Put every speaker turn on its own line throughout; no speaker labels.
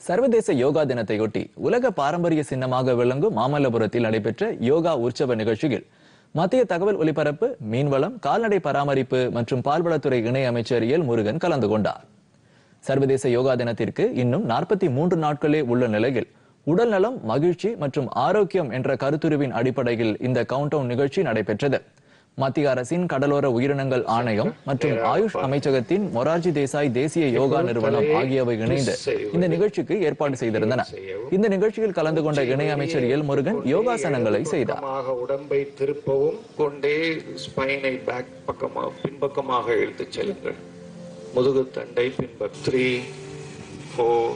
சர்வதேச யோகா தினத்தையொட்டி உலக பாரம்பரிய சின்னமாக விளங்கும் மாமல்லபுரத்தில் நடைபெற்ற யோகா உற்சவ நிகழ்ச்சியில் மத்திய தகவல் ஒலிபரப்பு மீன்வளம் கால்நடை பராமரிப்பு மற்றும் பால்வளத்துறை இணை அமைச்சர் எல் முருகன் கலந்து கொண்டார் சர்வதேச யோகா தினத்திற்கு இன்னும் நாற்பத்தி மூன்று நாட்களே உள்ள நிலையில் உடல் நலம் மகிழ்ச்சி மற்றும் ஆரோக்கியம் என்ற கருத்துருவின் அடிப்படையில் இந்த கவுண்டவுன் நிகழ்ச்சி நடைபெற்றது மத்திய அரசின் கடலோர உயிரினங்கள் ஆணையம் மற்றும் ஆயுஷ் அமைச்சகத்தின் மொரார்ஜி தேசாய் தேசிய யோகா நிறுவனம் ஆகியவை இணைந்து இந்த நிகழ்ச்சிக்கு ஏற்பாடு செய்திருந்தன இந்த நிகழ்ச்சியில் கலந்து கொண்ட இணை அமைச்சர் எல் முருகன் யோகாசனங்களை செய்தார்
பக்கமாக உடம்பை திருப்பவும் கொண்டே ஸ்பைனை பேக் பக்கமாக பின்பக்கமாக இழுத்துச் செல்லுங்கள் முதுகு தண்டை பின்பக்கம் த்ரீ ஃபோர்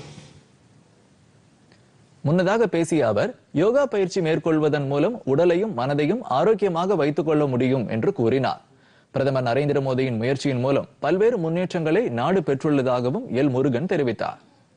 முன்னதாக பேசிய அவர் யோகா பயிற்சி மேற்கொள்வதன் மூலம் உடலையும் மனதையும் ஆரோக்கியமாக வைத்துக் கொள்ள முடியும் என்று கூறினார் பிரதமர் நரேந்திர மோடியின் முயற்சியின் மூலம் பல்வேறு முன்னேற்றங்களை நாடு பெற்றுள்ளதாகவும் எல் முருகன் தெரிவித்தார்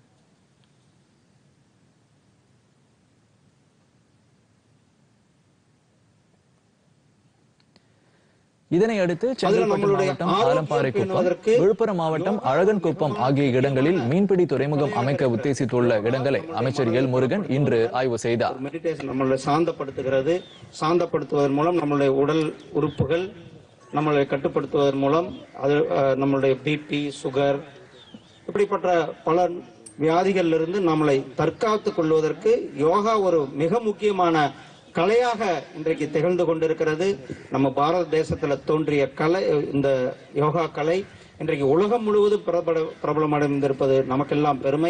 இதனை அடுத்து செங்கல்பட்டு
நம்மளுடைய
மாவட்டம்
ஆரோக்கியம்
ஆலம்பாறை குப்பம்
பேணுவதற்கு
விழுப்புரம் மாவட்டம் அழகன் குப்பம் ஆகிய இடங்களில் மீன்பிடி துறைமுகம் அமைக்க உத்தேசித்துள்ள இடங்களை அமைச்சர் எல் முருகன் இன்று ஆய்வு செய்தார்
மெடிடேஷன் நம்மளை சாந்தப்படுத்துகிறது சாந்தப்படுத்துவதன் மூலம் நம்மளுடைய உடல் உறுப்புகள் நம்மளை கட்டுப்படுத்துவதன் மூலம் அது அஹ், நம்மளுடைய பிபி சுகர் இப்படிப்பட்ட பல வியாதிகள்ல இருந்து நம்மளை தற்காத்துக் கொள்வதற்கு யோகா ஒரு மிக முக்கியமான கலையாக இன்றைக்கு திகழ்ந்து கொண்டிருக்கிறது நம்ம பாரத தேசத்துல தோன்றிய கலை இந்த யோகா கலை இன்றைக்கு உலகம் முழுவதும் பிரபல பிரபலமடைந்திருப்பது நமக்கெல்லாம் பெருமை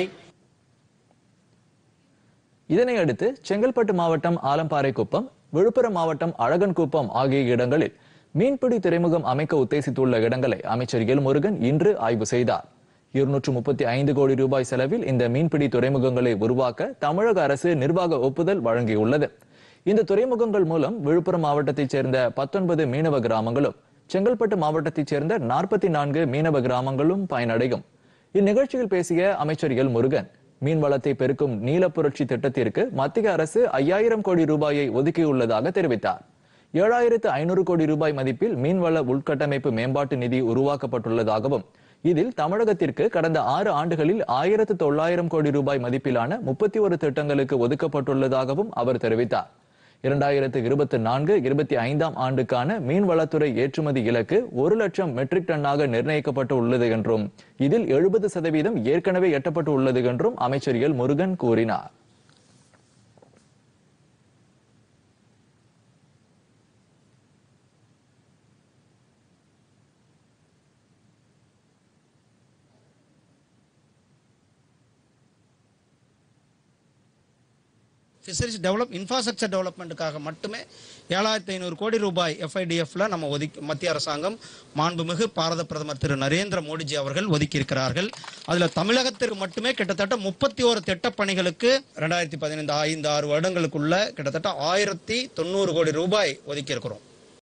இதனை அடுத்து செங்கல்பட்டு மாவட்டம் ஆலம்பாறை குப்பம் விழுப்புரம் மாவட்டம் அழகன் குப்பம் ஆகிய இடங்களில் மீன்பிடி துறைமுகம் அமைக்க உத்தேசித்துள்ள இடங்களை அமைச்சர் எல் முருகன் இன்று ஆய்வு செய்தார் இருநூற்று முப்பத்தி ஐந்து கோடி ரூபாய் செலவில் இந்த மீன்பிடி துறைமுகங்களை உருவாக்க தமிழக அரசு நிர்வாக ஒப்புதல் வழங்கியுள்ளது இந்த துறைமுகங்கள் மூலம் விழுப்புரம் மாவட்டத்தைச் சேர்ந்த பத்தொன்பது மீனவ கிராமங்களும் செங்கல்பட்டு மாவட்டத்தைச் சேர்ந்த நாற்பத்தி நான்கு மீனவ கிராமங்களும் பயனடையும் இந்நிகழ்ச்சியில் பேசிய அமைச்சர் எல் முருகன் மீன் வளத்தை பெருக்கும் நீல புரட்சி திட்டத்திற்கு மத்திய அரசு ஐயாயிரம் கோடி ரூபாயை ஒதுக்கியுள்ளதாக தெரிவித்தார் ஏழாயிரத்து ஐநூறு கோடி ரூபாய் மதிப்பில் மீன்வள உள்கட்டமைப்பு மேம்பாட்டு நிதி உருவாக்கப்பட்டுள்ளதாகவும் இதில் தமிழகத்திற்கு கடந்த ஆறு ஆண்டுகளில் ஆயிரத்து தொள்ளாயிரம் கோடி ரூபாய் மதிப்பிலான முப்பத்தி ஒரு திட்டங்களுக்கு ஒதுக்கப்பட்டுள்ளதாகவும் அவர் தெரிவித்தார் இரண்டாயிரத்து இருபத்தி நான்கு இருபத்தி ஐந்தாம் ஆண்டுக்கான மீன்வளத்துறை ஏற்றுமதி இலக்கு ஒரு லட்சம் மெட்ரிக் டன்னாக நிர்ணயிக்கப்பட்டு உள்ளது என்றும் இதில் எழுபது சதவீதம் ஏற்கனவே எட்டப்பட்டு உள்ளது என்றும் அமைச்சர் எல் முருகன் கூறினார்
ஃபிஷரிஸ் டெவலப் இன்ஃப்ராஸ்ட்ரக்சர் டெவலப்மெண்ட்டுக்காக மட்டுமே ஏழாயிரத்தி ஐநூறு கோடி ரூபாய் எஃப்ஐடிஎஃப்ல நம்ம ஒதுக்கி மத்திய அரசாங்கம் மாண்புமிகு பாரத பிரதமர் திரு நரேந்திர மோடிஜி அவர்கள் ஒதுக்கி இருக்கிறார்கள் அதுல தமிழகத்திற்கு மட்டுமே கிட்டத்தட்ட முப்பத்தி ஒரு திட்டப் பணிகளுக்கு ரெண்டாயிரத்தி பதினைந்து ஐந்து ஆறு வருடங்களுக்குள்ள கிட்டத்தட்ட ஆயிரத்தி தொண்ணூறு கோடி ரூபாய் ஒதுக்கி இருக்கிறோம்